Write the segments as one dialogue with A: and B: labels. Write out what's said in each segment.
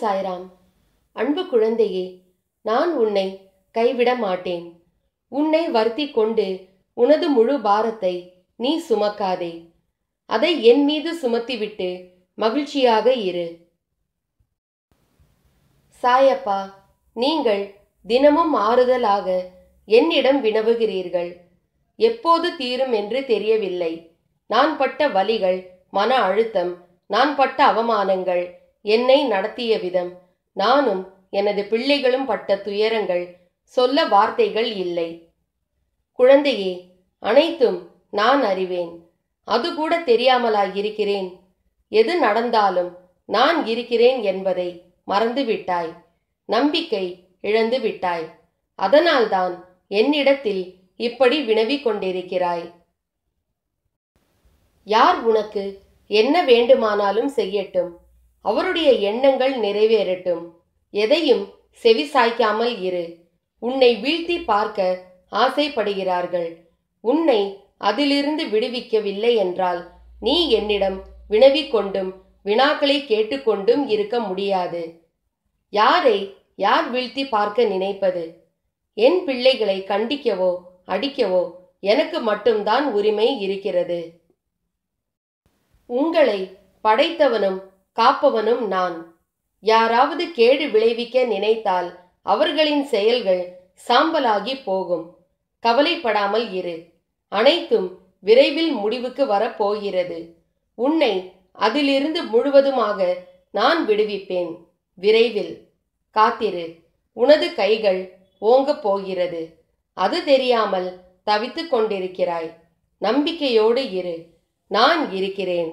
A: சாய்ராம் அன்பு குழந்தையே நான் உன்னை கைவிட மாட்டேன் உன்னை வருத்தி கொண்டு உனது முழு பாரத்தை நீ சுமக்காதே அதை என் மீது சுமத்திவிட்டு மகிழ்ச்சியாக இரு சாயப்பா நீங்கள் தினமும் ஆறுதலாக என்னிடம் வினவுகிறீர்கள் எப்போது தீரும் என்று தெரியவில்லை நான் பட்ட வலிகள் மன அழுத்தம் நான் பட்ட அவமானங்கள் என்னை நடத்திய விதம் நானும் எனது பிள்ளைகளும் பட்ட துயரங்கள் சொல்ல வார்த்தைகள் இல்லை குழந்தையே அனைத்தும் நான் அறிவேன் அது கூட தெரியாமலாயிருக்கிறேன் எது நடந்தாலும் நான் இருக்கிறேன் என்பதை மறந்து விட்டாய் நம்பிக்கை இழந்து விட்டாய் அதனால்தான் என்னிடத்தில் இப்படி வினவிக் கொண்டிருக்கிறாய் யார் உனக்கு என்ன வேண்டுமானாலும் செய்யட்டும் அவருடைய எண்ணங்கள் நிறைவேறட்டும் எதையும் செவி சாய்க்காமல் இரு உன்னை வீழ்த்தி பார்க்க ஆசைப்படுகிறார்கள் உன்னை அதிலிருந்து விடுவிக்கவில்லை என்றால் நீ என்னிடம் வினவிக் கொண்டும் வினாக்களை கேட்டுக்கொண்டும் இருக்க முடியாது யாரை யார் வீழ்த்தி பார்க்க நினைப்பது என் பிள்ளைகளை கண்டிக்கவோ அடிக்கவோ எனக்கு மட்டும்தான் உரிமை இருக்கிறது உங்களை படைத்தவனும் காப்பவனும் நான் யாராவது கேடு விளைவிக்க நினைத்தால் அவர்களின் செயல்கள் சாம்பலாகி போகும் கவலைப்படாமல் இரு அனைத்தும் விரைவில் முடிவுக்கு வரப்போகிறது உன்னை அதிலிருந்து முழுவதுமாக நான் விடுவிப்பேன் விரைவில் காத்திரு உனது கைகள் ஓங்கப் போகிறது அது தெரியாமல் தவித்துக் கொண்டிருக்கிறாய் நம்பிக்கையோடு இரு நான் இருக்கிறேன்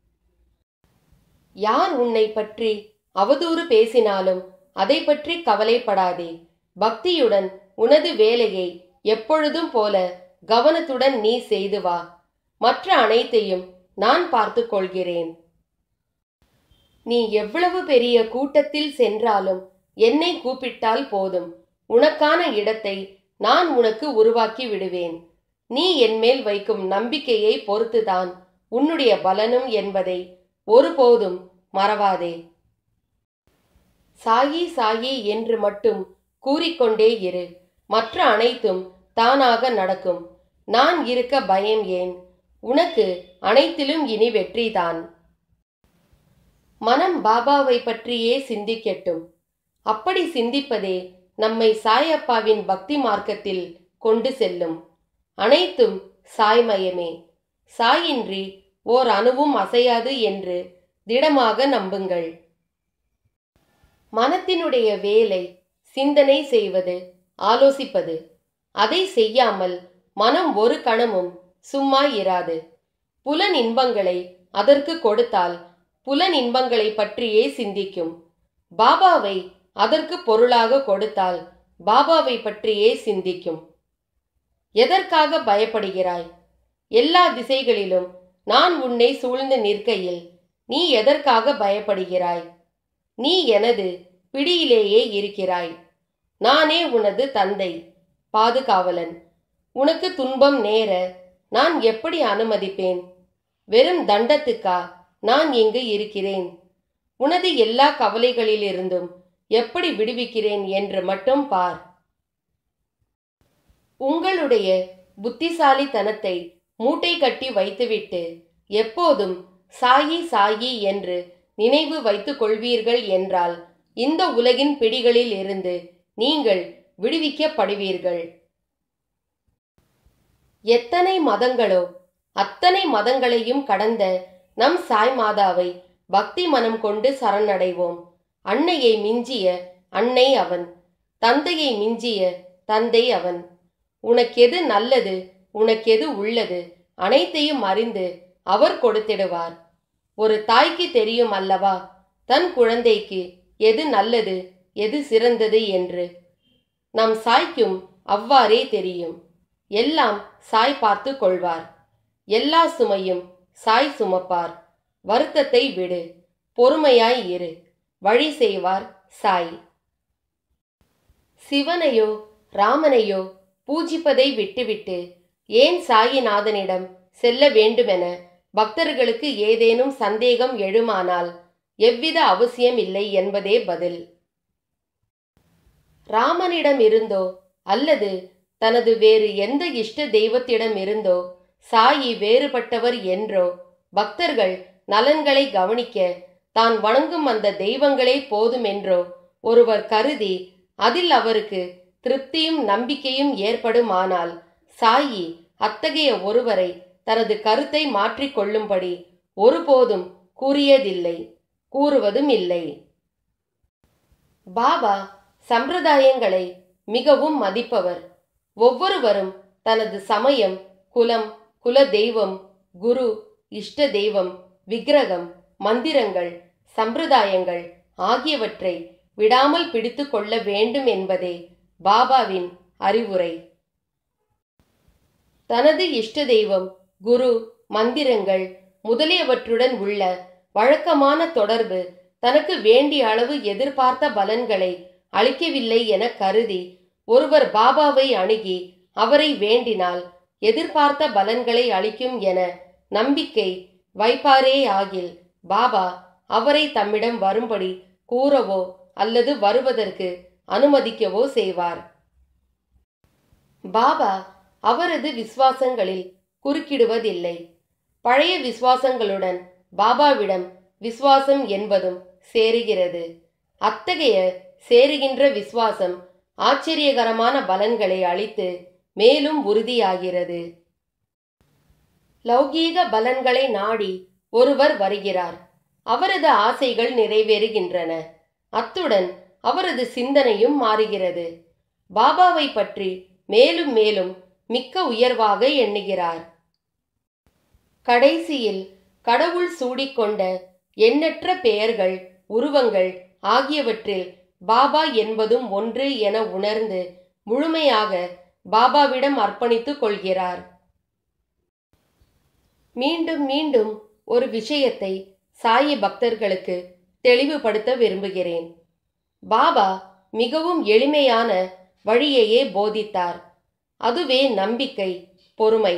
A: யார் உன்னை பற்றி அவதூறு பேசினாலும் அதை பற்றி கவலைப்படாதே பக்தியுடன் உனது வேலையை எப்பொழுதும் போல கவனத்துடன் நீ செய்து வா மற்ற அனைத்தையும் நான் பார்த்து கொள்கிறேன் நீ எவ்வளவு பெரிய கூட்டத்தில் சென்றாலும் என்னை கூப்பிட்டால் போதும் உனக்கான இடத்தை நான் உனக்கு உருவாக்கி விடுவேன் நீ என்மேல் வைக்கும் நம்பிக்கையை பொறுத்துதான் உன்னுடைய பலனும் என்பதை ஒருபோதும் மறவாதே சாயி சாயி என்று மட்டும் கூறிக்கொண்டே இரு மற்ற அனைத்தும் தானாக நடக்கும் நான் இருக்க பயம் ஏன் உனக்கு அனைத்திலும் இனி வெற்றிதான் மனம் பாபாவை பற்றியே சிந்திக்கட்டும் அப்படி சிந்திப்பதே நம்மை சாயப்பாவின் பக்தி மார்க்கத்தில் கொண்டு செல்லும் அனைத்தும் சாய்மயமே சாயின்றி ஓர் அணுவும் அசையாது என்று திடமாக நம்புங்கள் மனத்தினுடைய வேலை சிந்தனை செய்வது ஆலோசிப்பது அதை செய்யாமல் மனம் ஒரு கணமும் சும்மா இராது புலன் இன்பங்களை அதற்கு கொடுத்தால் புலன் இன்பங்களை பற்றியே சிந்திக்கும் பாபாவை அதற்கு பொருளாக கொடுத்தால் பாபாவை பற்றியே சிந்திக்கும் எதற்காக பயப்படுகிறாய் எல்லா திசைகளிலும் நான் உன்னை சூழ்ந்து நிற்கையில் நீ எதற்காக பயப்படுகிறாய் நீ எனது பிடியிலேயே இருக்கிறாய் நானே உனது தந்தை பாதுகாவலன் உனக்கு துன்பம் நேர நான் எப்படி அனுமதிப்பேன் வெறும் தண்டத்துக்கா நான் இங்கு இருக்கிறேன் உனது எல்லா கவலைகளிலிருந்தும் எப்படி விடுவிக்கிறேன் என்று மட்டும் பார் உங்களுடைய புத்திசாலித்தனத்தை மூட்டை கட்டி வைத்துவிட்டு எப்போதும் சாயி சாயி என்று நினைவு வைத்துக் கொள்வீர்கள் என்றால் இந்த உலகின் பிடிகளில் இருந்து நீங்கள் விடுவிக்கப்படுவீர்கள் எத்தனை மதங்களோ அத்தனை மதங்களையும் கடந்த நம் சாய் மாதாவை பக்தி மனம் கொண்டு சரணடைவோம் அன்னையை மிஞ்சிய அன்னை அவன் தந்தையை மிஞ்சிய தந்தை அவன் உனக்கெது நல்லது உனக்கெது உள்ளது அனைத்தையும் அறிந்து அவர் கொடுத்திடுவார் ஒரு தாய்க்கு தெரியும் அல்லவா தன் குழந்தைக்கு எது நல்லது எது சிறந்தது என்று நம் சாய்க்கும் அவ்வாறே தெரியும் எல்லாம் சாய் பார்த்து கொள்வார் எல்லா சுமையும் சாய் சுமப்பார் வருத்தத்தை விடு பொறுமையாய் இரு வழி செய்வார் சாய் சிவனையோ ராமனையோ பூஜிப்பதை விட்டுவிட்டு ஏன் சாயிநாதனிடம் செல்ல வேண்டுமென பக்தர்களுக்கு ஏதேனும் சந்தேகம் எழுமானால் எவ்வித அவசியம் இல்லை என்பதே பதில் ராமனிடம் இருந்தோ அல்லது தனது வேறு எந்த இஷ்ட தெய்வத்திடம் இருந்தோ சாயி வேறுபட்டவர் என்றோ பக்தர்கள் நலன்களை கவனிக்க தான் வணங்கும் அந்த தெய்வங்களே போதும் என்றோ ஒருவர் கருதி அதில் அவருக்கு திருப்தியும் நம்பிக்கையும் ஏற்படுமானால் சாயி அத்தகைய ஒருவரை தனது கருத்தை மாற்றிக்கொள்ளும்படி ஒருபோதும் கூறியதில்லை கூறுவதும் இல்லை பாபா சம்பிரதாயங்களை மிகவும் மதிப்பவர் ஒவ்வொருவரும் தனது சமயம் குலம் குல தெய்வம் குரு இஷ்ட தெய்வம் விக்கிரகம் மந்திரங்கள் சம்பிரதாயங்கள் ஆகியவற்றை விடாமல் பிடித்து கொள்ள வேண்டும் என்பதே பாபாவின் அறிவுரை தனது இஷ்ட தெய்வம் குரு மந்திரங்கள் முதலியவற்றுடன் உள்ள வழக்கமான தொடர்பு தனக்கு வேண்டிய அளவு எதிர்பார்த்த பலன்களை அளிக்கவில்லை என கருதி ஒருவர் பாபாவை அணுகி அவரை வேண்டினால் எதிர்பார்த்த பலன்களை அளிக்கும் என நம்பிக்கை வைப்பாரே ஆகில் பாபா அவரை தம்மிடம் வரும்படி கூறவோ அல்லது வருவதற்கு அனுமதிக்கவோ செய்வார் பாபா அவரது விசுவாசங்களில் குறுக்கிடுவதில்லை பழைய விசுவாசங்களுடன் பாபாவிடம் விசுவாசம் என்பதும் சேருகிறது அத்தகைய சேருகின்ற விசுவாசம் ஆச்சரியகரமான பலன்களை அளித்து மேலும் உறுதியாகிறது லௌகீக பலன்களை நாடி ஒருவர் வருகிறார் அவரது ஆசைகள் நிறைவேறுகின்றன அத்துடன் அவரது சிந்தனையும் மாறுகிறது பாபாவை பற்றி மேலும் மேலும் மிக்க உயர்வாக எண்ணுகிறார் கடைசியில் கடவுள் சூடிக்கொண்ட எண்ணற்ற பெயர்கள் உருவங்கள் ஆகியவற்றில் பாபா என்பதும் ஒன்று என உணர்ந்து முழுமையாக பாபாவிடம் அர்ப்பணித்துக் கொள்கிறார் மீண்டும் மீண்டும் ஒரு விஷயத்தை சாயி பக்தர்களுக்கு தெளிவுபடுத்த விரும்புகிறேன் பாபா மிகவும் எளிமையான வழியையே போதித்தார் அதுவே நம்பிக்கை பொறுமை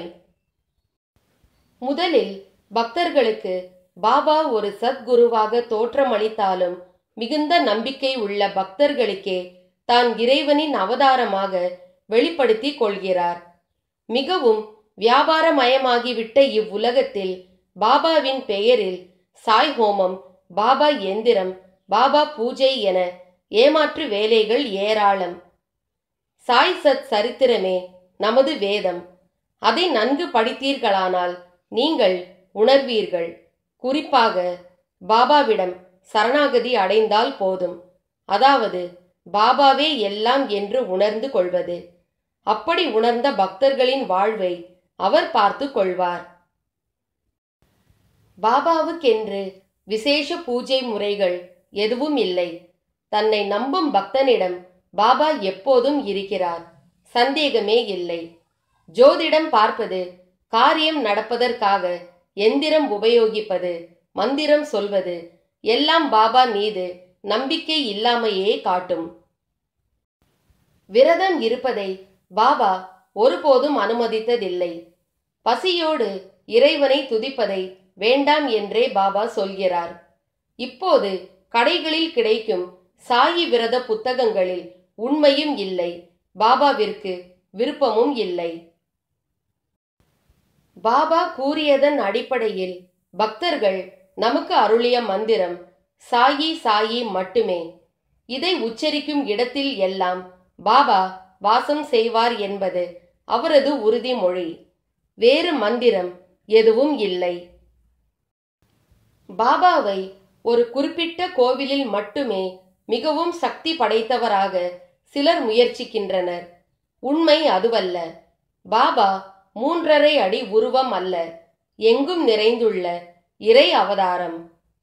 A: முதலில் பக்தர்களுக்கு பாபா ஒரு சத்குருவாக தோற்றமளித்தாலும் மிகுந்த நம்பிக்கை உள்ள பக்தர்களுக்கே தான் இறைவனின் அவதாரமாக வெளிப்படுத்திக் கொள்கிறார் மிகவும் வியாபாரமயமாகிவிட்ட இவ்வுலகத்தில் பாபாவின் பெயரில் சாய் ஹோமம் பாபா எந்திரம் பாபா பூஜை என ஏமாற்று வேலைகள் ஏராளம் சாய் சத் சரித்திரமே நமது வேதம் அதை நன்கு படித்தீர்களானால் நீங்கள் உணர்வீர்கள் குறிப்பாக பாபாவிடம் சரணாகதி அடைந்தால் போதும் அதாவது பாபாவே எல்லாம் என்று உணர்ந்து கொள்வது அப்படி உணர்ந்த பக்தர்களின் வாழ்வை அவர் பார்த்து கொள்வார் பாபாவுக்கென்று விசேஷ பூஜை முறைகள் எதுவும் இல்லை தன்னை நம்பும் பக்தனிடம் பாபா எப்போதும் இருக்கிறார் சந்தேகமே இல்லை ஜோதிடம் பார்ப்பது காரியம் நடப்பதற்காக எந்திரம் உபயோகிப்பது மந்திரம் சொல்வது எல்லாம் பாபா மீது நம்பிக்கை இல்லாமையே காட்டும் விரதம் இருப்பதை பாபா ஒருபோதும் அனுமதித்ததில்லை பசியோடு இறைவனை துதிப்பதை வேண்டாம் என்றே பாபா சொல்கிறார் இப்போது கடைகளில் கிடைக்கும் சாயி விரத புத்தகங்களில் உண்மையும் இல்லை பாபாவிற்கு விருப்பமும் இல்லை பாபா கூறியதன் அடிப்படையில் பக்தர்கள் நமக்கு அருளிய மந்திரம் சாயி சாயி மட்டுமே இதை உச்சரிக்கும் இடத்தில் எல்லாம் பாபா வாசம் செய்வார் என்பது அவரது உறுதிமொழி வேறு மந்திரம் எதுவும் இல்லை பாபாவை ஒரு குறிப்பிட்ட கோவிலில் மட்டுமே மிகவும் சக்தி படைத்தவராக சிலர் முயற்சிக்கின்றனர் உண்மை அதுவல்ல பாபா மூன்றரை அடி உருவம் அல்ல எங்கும் நிறைந்துள்ள இறை அவதாரம்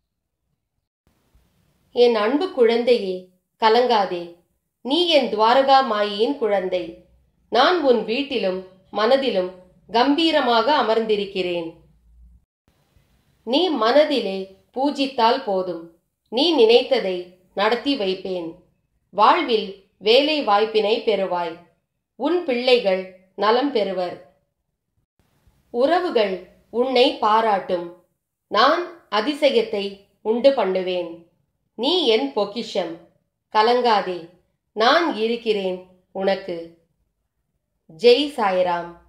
A: என் அன்பு குழந்தையே கலங்காதே நீ என் துவாரகா மாயின் குழந்தை நான் உன் வீட்டிலும் மனதிலும் கம்பீரமாக அமர்ந்திருக்கிறேன் நீ மனதிலே பூஜித்தால் போதும் நீ நினைத்ததை நடத்தி வைப்பேன் வாழ்வில் வேலை வாய்ப்பினை பெறுவாய் உன் பிள்ளைகள் நலம் பெறுவர் உறவுகள் உன்னை பாராட்டும் நான் அதிசயத்தை உண்டு பண்ணுவேன் நீ என் பொக்கிஷம் கலங்காதே நான் இருக்கிறேன் உனக்கு ஜெய் சாய்ராம்